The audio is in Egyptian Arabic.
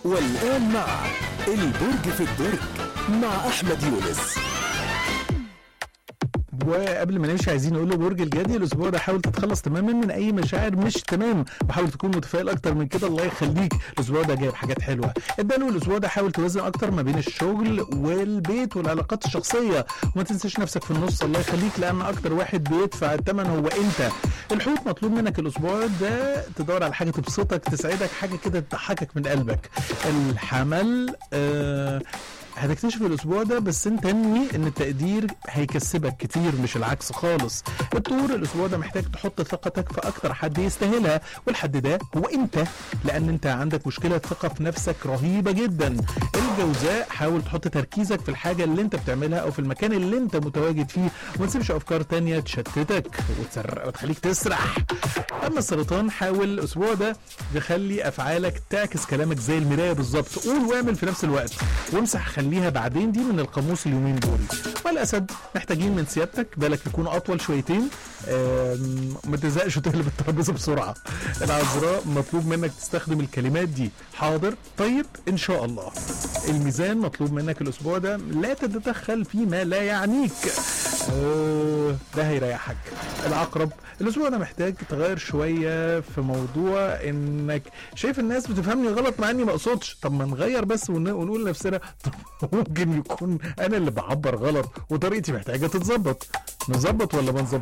والآن مع البرج في الدرج مع أحمد يونس وقبل ما نمشي عايزين نقول له برج الجدي الاسبوع ده حاول تتخلص تماما من اي مشاعر مش تمام وحاول تكون متفائل اكتر من كده الله يخليك الاسبوع ده جايب حاجات حلوه الدلو الاسبوع ده حاول توازن اكتر ما بين الشغل والبيت والعلاقات الشخصيه وما تنساش نفسك في النص الله يخليك لان اكتر واحد بيدفع الثمن هو انت الحوت مطلوب منك الاسبوع ده تدور على حاجه تبسطك تسعدك حاجه كده تضحكك من قلبك الحمل آه هتكتشف الاسبوع ده بس انت انوي ان التقدير هيكسبك كتير مش العكس خالص الطور الاسبوع ده محتاج تحط ثقتك في اكتر حد يستاهلها والحد ده هو انت لان انت عندك مشكله ثقه في نفسك رهيبه جدا الجوزاء حاول تحط تركيزك في الحاجه اللي انت بتعملها او في المكان اللي انت متواجد فيه وما تسيبش افكار تانية تشتتك وتسر... وتخليك تسرح اما السرطان حاول الاسبوع ده تخلي افعالك تعكس كلامك زي المرايه بالظبط قول واعمل في نفس الوقت وامسح خليها بعدين دي من القاموس اليومين دول والاسد محتاجين من سيادتك بالك يكون اطول شويتين آم، ما تزهقش وتقلب الترابيزه بسرعه العذراء مطلوب منك تستخدم الكلمات دي حاضر طيب ان شاء الله الميزان مطلوب منك الاسبوع ده لا تتدخل فيما لا يعنيك آه، ده هيريحك العقرب الاسبوع ده محتاج تغير شويه في موضوع انك شايف الناس بتفهمني غلط مع اني ما اقصدش طب ما نغير بس ون- ونقول لنفسنا طب ممكن يكون انا اللي بعبر غلط وطريقتي محتاجه تتظبط نظبط ولا ما نظبط